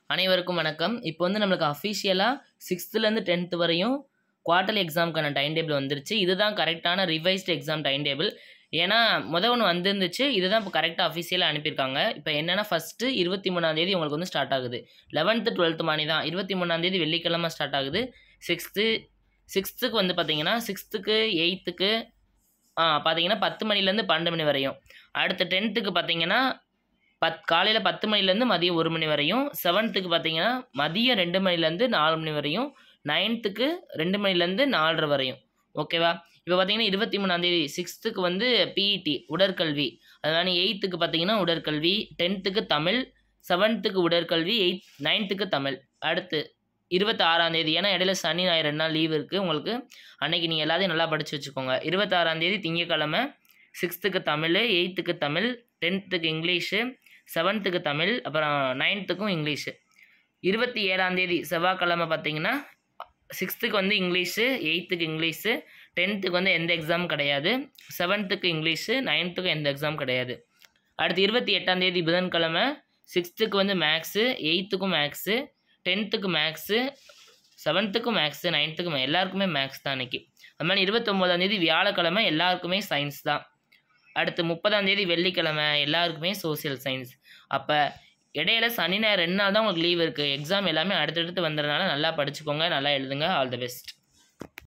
அனைவருக்கும் வணக்கம் இப்போ வந்து நம்மளுக்கு அஃபிஷியலாக சிக்ஸ்த்துலேருந்து டென்த்து வரையும் குவார்ட்டர்லி எக்ஸாமுக்கான டைம் டேபிள் வந்துருச்சு இதுதான் கரெக்டான ரிவைஸ்டு எக்ஸாம் டைம் டேபிள் ஏன்னா முத ஒன்று வந்துருந்துச்சு இதுதான் இப்போ கரெக்டாக அஃபிஷியலாக அனுப்பியிருக்காங்க இப்போ என்னென்னா ஃபஸ்ட்டு இருபத்தி மூணாந்தேதி உங்களுக்கு வந்து ஸ்டார்ட் ஆகுது லெவன்த்து டுவெல்த்து மணி தான் இருபத்தி மூணாந்தேதி வெள்ளிக்கிழமை ஸ்டார்ட் ஆகுது சிக்ஸ்த்து சிக்ஸ்த்துக்கு வந்து பார்த்தீங்கன்னா சிக்ஸ்த்துக்கு எயித்துக்கு பார்த்தீங்கன்னா பத்து மணிலேருந்து பன்னெண்டு மணி வரையும் அடுத்து டென்த்துக்கு பார்த்தீங்கன்னா பத் காலையில் பத்து மணிலேருந்து மதியம் ஒரு மணி வரையும் செவன்த்துக்கு பார்த்தீங்கன்னா மதியம் ரெண்டு மணிலேருந்து நாலு மணி வரையும் நைன்த்துக்கு ரெண்டு மணிலேருந்து நாலரை வரையும் ஓகேவா இப்போ பார்த்தீங்கன்னா இருபத்தி மூணாந்தேதி சிக்ஸ்த்துக்கு வந்து பிஇடி உடற்கல்வி அதனால எயித்துக்கு பார்த்தீங்கன்னா உடற்கல்வி டென்த்துக்கு தமிழ் செவன்த்துக்கு உடற்கல்வி எயித் நைன்த்துக்கு தமிழ் அடுத்து இருபத்தி ஆறாந்தேதி ஏன்னா இடையில சனி ஞாயிறு ரெண்டு நாள் லீவ் இருக்குது உங்களுக்கு அன்னைக்கு நீங்கள் எல்லாத்தையும் நல்லா படித்து வச்சுக்கோங்க இருபத்தாறாந்தேதி திங்கக்கிழமை சிக்ஸ்த்துக்கு தமிழ் எயித்துக்கு தமிழ் டென்த்துக்கு இங்கிலீஷு செவன்த்துக்கு தமிழ் அப்புறம் நைன்த்துக்கும் இங்கிலீஷு இருபத்தி ஏழாந்தேதி செவ்வாய்க்கிழமை பார்த்தீங்கன்னா சிக்ஸ்த்துக்கு வந்து இங்கிலீஷு எயித்துக்கு இங்கிலீஷு டென்த்துக்கு வந்து எந்த எக்ஸாம் கிடையாது செவன்த்துக்கு இங்கிலீஷு நைன்த்துக்கும் எந்த எக்ஸாம் கிடையாது அடுத்து இருபத்தி எட்டாந்தேதி புதன்கிழமை சிக்ஸ்த்துக்கு வந்து மேக்ஸு எயித்துக்கும் மேக்ஸு டென்த்துக்கு மேக்ஸு செவன்த்துக்கும் மேக்ஸு நைன்த்துக்கும் எல்லாருக்குமே மேக்ஸ் தான் அன்றைக்கி அது மாதிரி இருபத்தொம்போதாந்தேதி வியாழக்கிழமை எல்லாருக்குமே சயின்ஸ் தான் அடுத்து முப்பதாந்தேதி வெள்ளிக்கிழமை எல்லாருக்குமே சோசியல் சயின்ஸ் அப்போ இடையில சனி ஞாயிறு ரெண்டு நாள் தான் உங்களுக்கு லீவ் இருக்குது எக்ஸாம் எல்லாமே அடுத்தடுத்து வந்ததுனால நல்லா படிச்சுக்கோங்க நல்லா எழுதுங்க ஆல் தி பெஸ்ட்